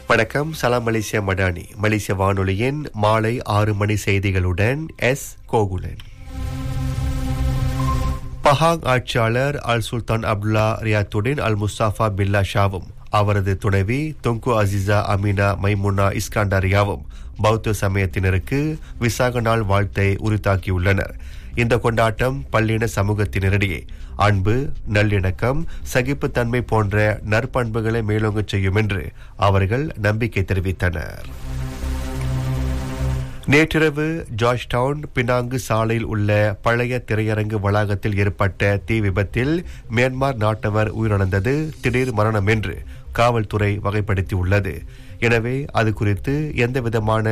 வணக்கம் சலாம் மலேசியா மடானி மலேசிய வானொலியின் மாலை ஆறு மணி செய்திகளுடன் எஸ் கோகுலன் பஹாங் ஆட்சியாளர் அல் சுல்தான் அப்துல்லா ரியாத்துடன் அல் முஸ்தாஃபா பில்லா ஷாவும் அவரது துணைவி தொங்கு அசிசா அமீனா மைமுனா இஸ்காண்டாரியாவும் பௌத்த சமயத்தினருக்கு விசாக நாள் வாழ்த்தை உரித்தாக்கியுள்ளனர் இந்த கொண்டாட்டம் பல்லின சமூகத்தினரிடையே அன்பு நல்லிணக்கம் சகிப்புத்தன்மை போன்ற நற்பண்புகளை மேலோங்கச் செய்யும் என்று அவர்கள் நம்பிக்கை தெரிவித்தனர் நேற்றிரவு ஜார்ஜ் டவுன் பினாங்கு சாலையில் உள்ள பழைய திரையரங்கு வளாகத்தில் ஏற்பட்ட தீ விபத்தில் மியான்மர் நாட்டவர் உயிரிழந்தது திடீர் மரணம் என்று காவல்துறை வகைப்படுத்தியுள்ளது எனவே அது குறித்து எந்தவிதமான